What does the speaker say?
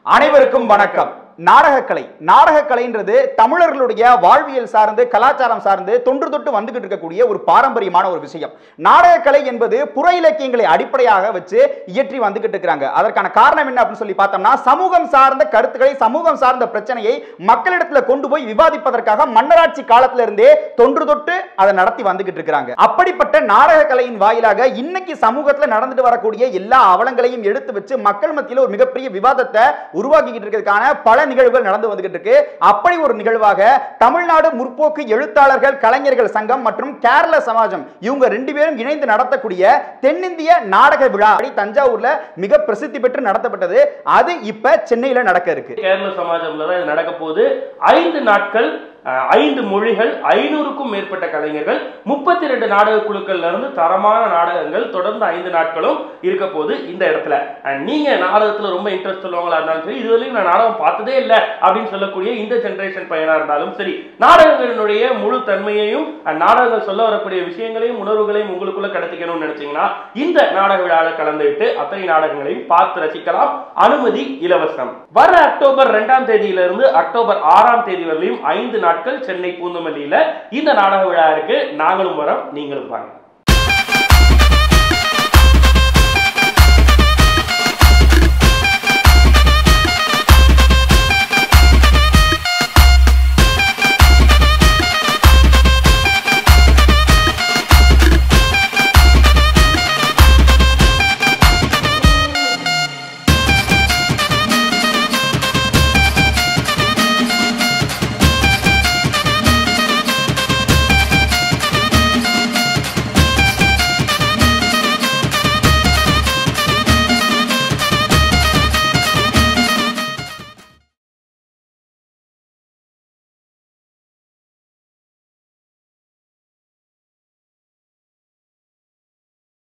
அனைவருக்கும் வணக்கம் நாடகக்கலை நாடகக்கலைன்றது தமிழர்களுடைய வாழ்வியல் சார்ந்து கலாச்சாரம் சார்ந்து தொன்று தொட்டு வந்துகிட்டு இருக்கக்கூடிய ஒரு பாரம்பரியமான ஒரு விஷயம் நாடகக்கலை என்பது புற இலக்கியங்களை அடிப்படையாக வச்சு இயற்றி வந்துகிட்டு இருக்கிறாங்க அதற்கான காரணம் என்ன அப்படின்னு சொல்லி பார்த்தோம்னா சமூகம் சார்ந்த கருத்துக்களை சமூகம் சார்ந்த பிரச்சனையை மக்களிடத்துல கொண்டு போய் விவாதிப்பதற்காக மன்னராட்சி காலத்துல இருந்தே தொன்று தொட்டு அதை நடத்தி வந்துகிட்டு இருக்கிறாங்க அப்படிப்பட்ட நாடகக்கலையின் வாயிலாக இன்னைக்கு சமூகத்துல நடந்துட்டு வரக்கூடிய எல்லா அவலங்களையும் எடுத்து வச்சு மக்கள் மத்தியில ஒரு மிகப்பெரிய விவாதத்தை உருவாக்கிக்கிட்டு இருக்கிறதுக்கான பல நிகழ்வுகள் நடந்து வந்துகிட்டு இருக்கு அப்படி ஒரு நிகழ்வாக தமிழ்நாடு முற்போக்கு எழுத்தாளர்கள் கலைஞர்கள் சங்கம் மற்றும் கேரள சமாஜம் இவங்க ரெண்டு பேரும் இணைந்து நடத்தக்கூடிய தென்னிந்திய நாடக விழா அப்படி தஞ்சாவூர்ல மிக பிரசித்தி பெற்று நடத்தப்பட்டது அது இப்ப சென்னையில நடக்க இருக்கு கேரள சமாஜம்ல தான் இது நடக்க போகுது ஐந்து நாட்கள் அஹ், ஐந்து மொழிகள் ஐநூறுக்கும் மேற்பட்ட கலைஞர்கள் முப்பத்தி ரெண்டு நாடக குழுக்கள்ல இருந்து தரமான நாடகங்கள் தொடர்ந்து ஐந்து நாட்களும் இருக்க போகுது இந்த இடத்துல And நீங்க நாடகத்துல ரொம்ப இன்ட்ரெஸ்ட் உள்ளவங்களா இருந்தாலும் சரி இதுவரையும் நான் நாடகம் பார்த்ததே இல்லை அப்படின்னு சொல்லக்கூடிய இந்த ஜெனரேஷன் பையனா இருந்தாலும் சரி நாடகங்களினுடைய முழு தன்மையையும் and நாடகங்கள் சொல்ல வரக்கூடிய விஷயங்களையும் உணர்வுகளையும் உங்களுக்குள்ள கடத்திக்கணும்னு நினைச்சீங்கன்னா இந்த நாடக விழாவில் கலந்துவிட்டு அத்தனை நாடகங்களையும் பார்த்து ரசிக்கலாம் அனுமதி இலவசம் வர அக்டோபர் இரண்டாம் தேதியிலிருந்து அக்டோபர் ஆறாம் தேதி வரையிலும் ஐந்து நாட்கள் சென்னை பூந்தமல்லியில இந்த நாடக விழா இருக்கு நாங்களும் வரோம் நீங்களும் வாங்க